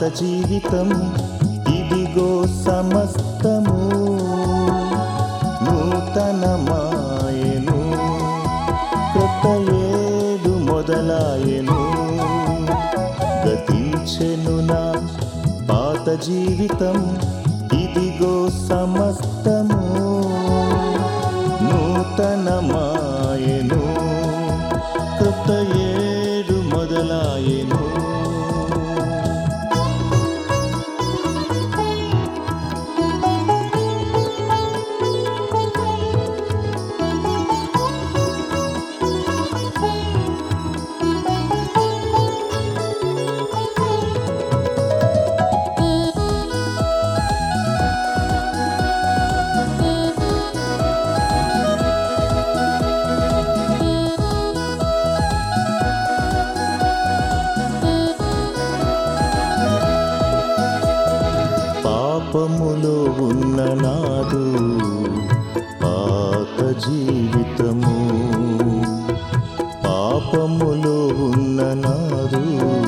జీవితం ఇదిగో సమస్తము నూతనమాయెను కొత్త ఏడు మొదలాయెను గతించెను నా పాత జీవితం ఇదిగో సమస్తము నూతనమాయెను కొత్త ఏడు మొదలాయెను పాపములో ఉన్న నాదు పాత జీవితము పాపములో ఉన్న నాదు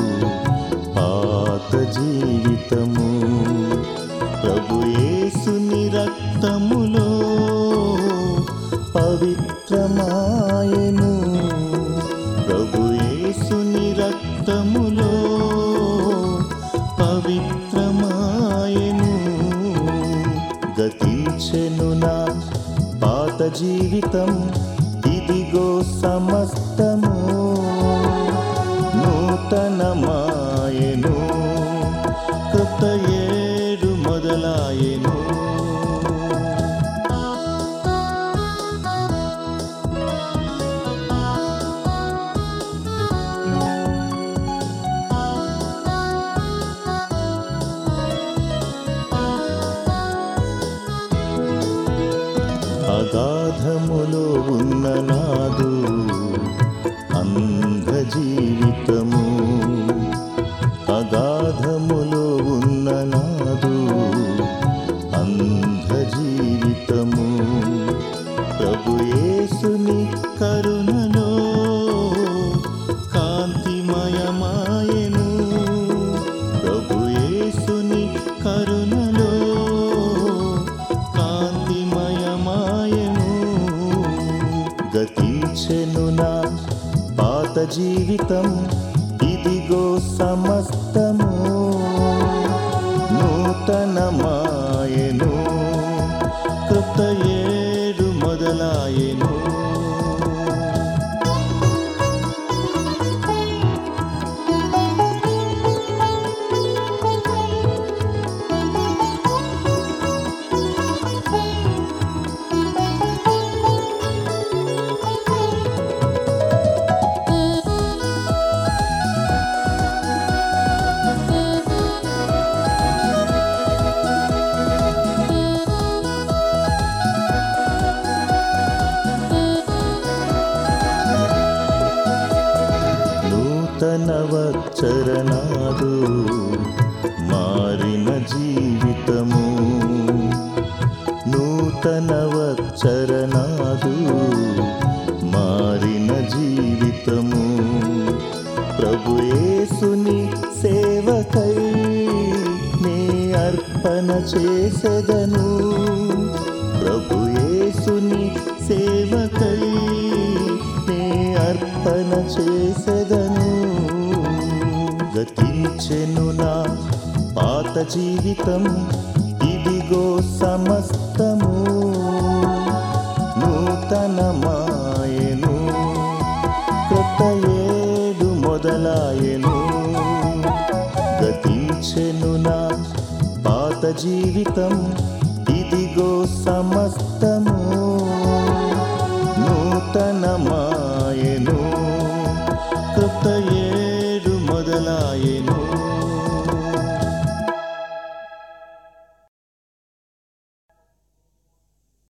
పాత జీవితము ప్రభు యేసుని రక్తములో పవిత్రమాయను ప్రభు యేసుని రక్తములో పవిత్రమాయను గతించెను నా పాత జీవితం ఇదిగో సమస్తము నూతనమాయను కొత్త ఏడు మొదలాయను అగాధములో ఉన్న నాదు అంధ జీవితము అగాధములో ఉన్న నాదు అంధ జీవితము ప్రభు యేసుని కరుణలో కాంతిమయమాయను ప్రభు యేసుని కరుణలో కాంతిమయమాయను గతించెను నా పాత జీవితం ఇదిగో సమస్తము నూతనమాయను కొత్త ఏడు మొదలాయను నూతనవచ్చరనాదు మారిన జీవితము నూతనవచ్చరనాదు మారిన జీవితము ప్రభు యేసుని సేవకై నే అర్పణ చేసెదను ప్రభు యేసుని సేవకై నే అర్పణ చేసెదను గతించెను నా పాత జీవితం ఇదిగో సమస్తము నూతనమాయను కొత్త ఏడు మొదలాయను గతించెను నా పాత జీవితం ఇదిగో సమస్తము నూతనమాయను కొత్త ఏడు మొదలాయను